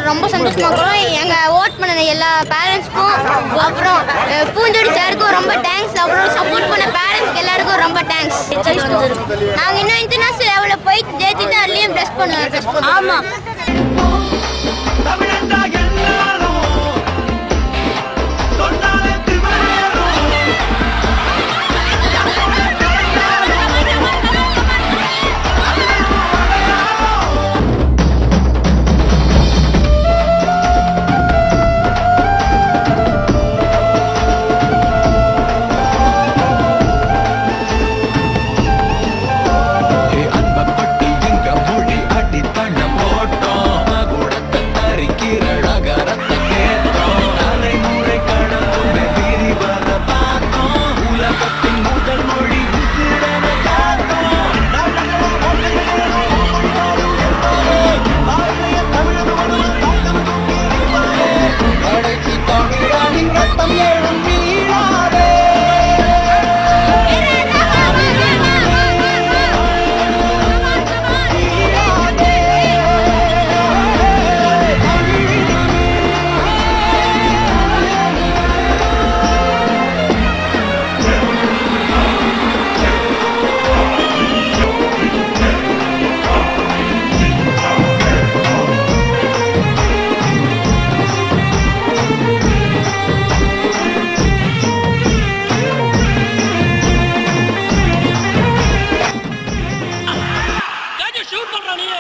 ரொம்ப சந்தோஷமா இருக்கிறோம் எங்க ஓட் பண்ண எல்லா பேரண்ட்ஸ்க்கும் அப்புறம் அஹ், பூஞ்சோடி சாருக்கும் ரொம்ப தேங்க்ஸ் அப்புறம் சப்போர்ட் பண்ண பேரண்ட்ஸ்க்கு எல்லாருக்கும் ரொம்ப தேங்க்ஸ் நாங்க இன்னும் இன்டர்நேஷனல் லெவலில் போய் ஜெயிச்சுட்டு அதுலயும் ப்ரெஸ் பண்ணுவோம் ஆமா தமிழண்டா எல்லாரும் தொண்டாலத்து மேலும் அன்பப்பட்டு எங்க மொழி அடி தண்ண போட்டோம் குடத்தை தரிக்கிற அகரத்தை கேட்டோம் தலைமுறை கடவுளை விரிவத பார்த்தோம் உலகத்தின் முதல் மொழி உத்திரன காத்தோம் கடைசி தமிழனின் ரத்தம் ஏழும் வீழாதே ஷூட் பண்ற நீ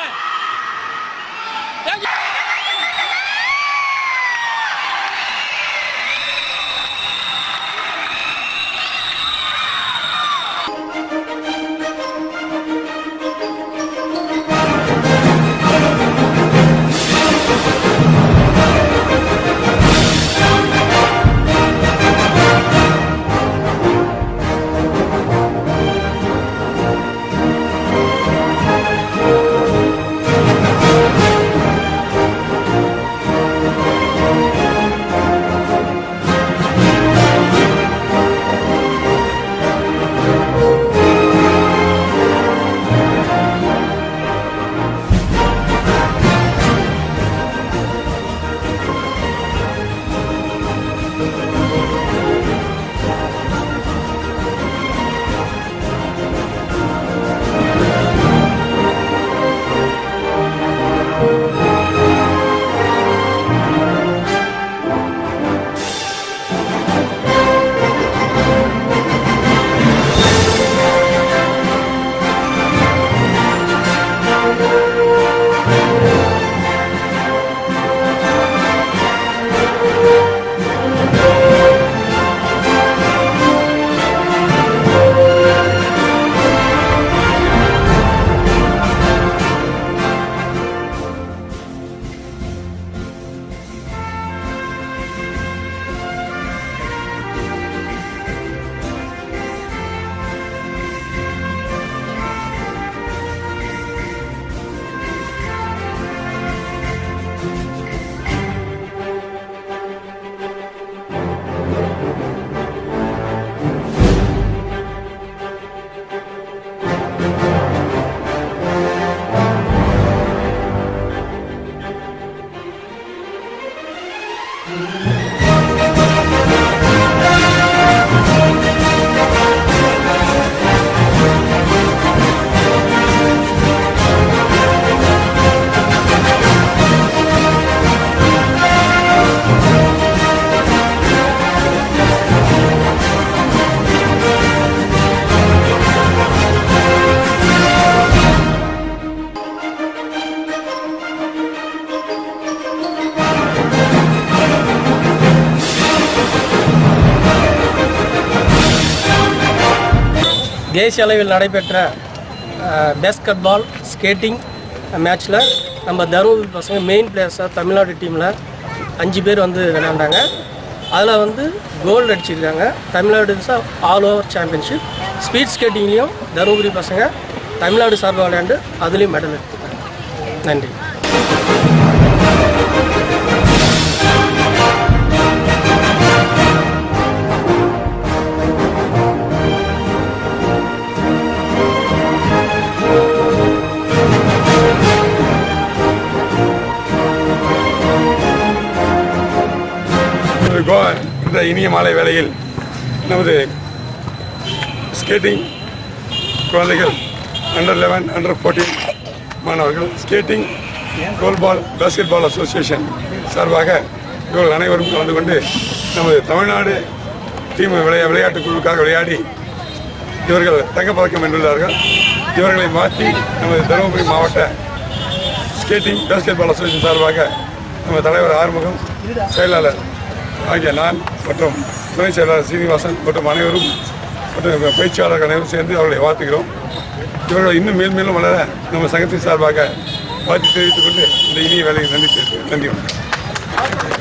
தேசிய அளவில் நடைபெற்ற பேஸ்கெட் பால் ஸ்கேட்டிங் மேட்ச்சில் நம்ம தருமபுரி பசங்க மெயின் பிளேயர்ஸாக தமிழ்நாடு டீமில் அஞ்சு பேர் வந்து விளையாண்டாங்க அதில் வந்து கோல்டு அடிச்சிருக்காங்க Tamil Nadu all over championship speed ஸ்கேட்டிங்லேயும் தருமபுரி பசங்க தமிழ்நாடு சார்பாக விளையாண்டு அதுலேயும் மெடல் எடுத்துருக்காங்க நன்றி தமிழண்டா இந்த கோ இந்த இனிய மாலை வேளையில் நமது ஸ்கேட்டிங் குழந்தைகள் அண்டர் லெவன் அண்டர் ஃபோர்டீன் மாணவர்கள் skating goalball basketball association சார்பாக இவர்கள் அனைவரும் கலந்து கொண்டு நமது தமிழ்நாடு டீம் விளையா விளையாட்டுக் குழுவுக்காக விளையாடி இவர்கள் தங்கப்பதக்கம் வென்றுள்ளார்கள் இவர்களை மாற்றி நமது தருமபுரி மாவட்ட ஸ்கேட்டிங் பாஸ்கெட் பால் அசோசியேஷன் சார்பாக நம்ம தலைவர் ஆறுமுகம் செயலாளர் ஆகிய நான் மற்றும் துணை செயலாளர் சீனிவாசன் மற்றும் அனைவரும் மற்றும் பயிற்சியாளர்கள் அனைவரும் சேர்ந்து அவர்களை வாழ்த்துகிறோம் இவர்கள் இன்னும் மேல் மேலும் வளர நம்ம சங்கத்தின் சார்பாக வாழ்த்து தெரிவித்துக் கொண்டு இந்த இனிய வேலையை நன்றி தெரிவித்து- நன்றி வணக்கம்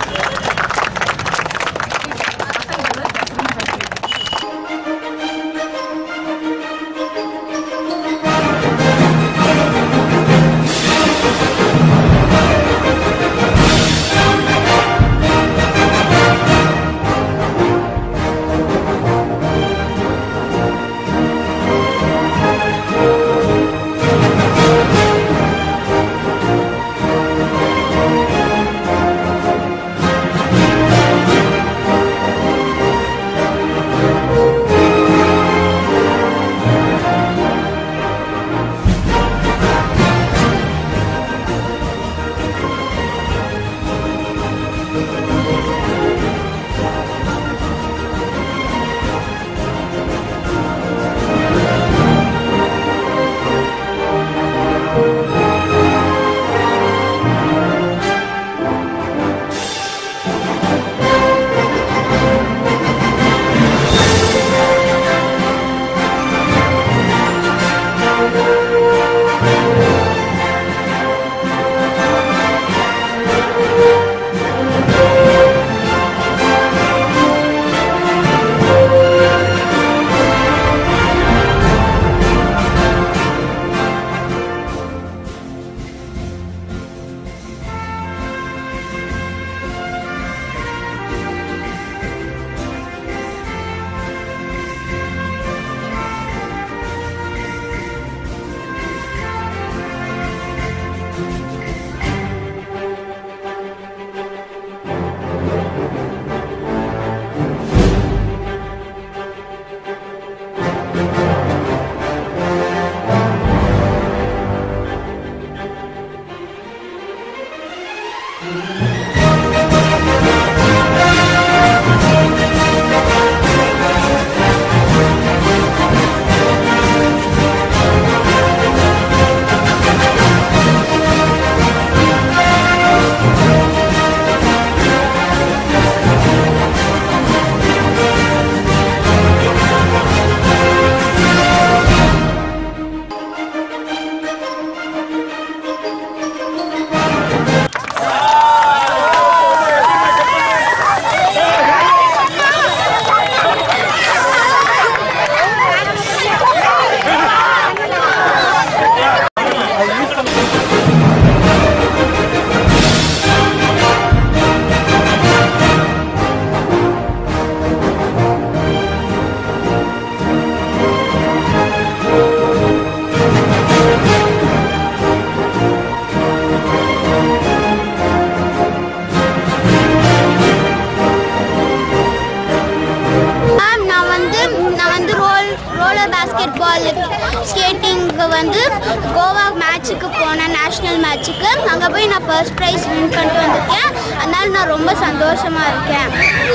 மேம் நான் வந்து நான் வந்து ரோல் ரோலர் பாஸ்கெட் பால் ஸ்கேட்டிங்க்கு வந்து கோவா மேட்ச்சுக்கு போனேன் நேஷ்னல் மேட்ச்சுக்கு அங்கே போய் நான் ஃபர்ஸ்ட் ப்ரைஸ் வின் பண்ணிட்டு வந்திருக்கேன் அதனால நான் ரொம்ப சந்தோஷமா இருக்கேன்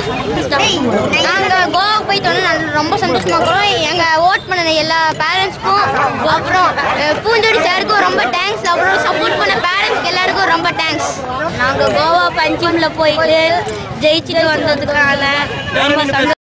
நாங்கள் கோவாவுக்கு போயிட்டு வந்து நான் ரொம்ப சந்தோஷமா இருக்கிறோம் எங்கள் ஓட் பண்ண எல்லா பேரண்ட்ஸ்க்கும் அப்புறம் அஹ், பூஞ்சோடி சாருக்கும் ரொம்ப தேங்க்ஸ் அப்புறம் சப்போர்ட் பண்ண பேரண்ட்ஸ்க்கு எல்லாருக்கும் ரொம்ப தேங்க்ஸ் நாங்கள் கோவா பஞ்சிமில் போயிட்டு ஜெயிச்சுட்டு வந்ததுக்கான ரொம்ப சந்தோஷம்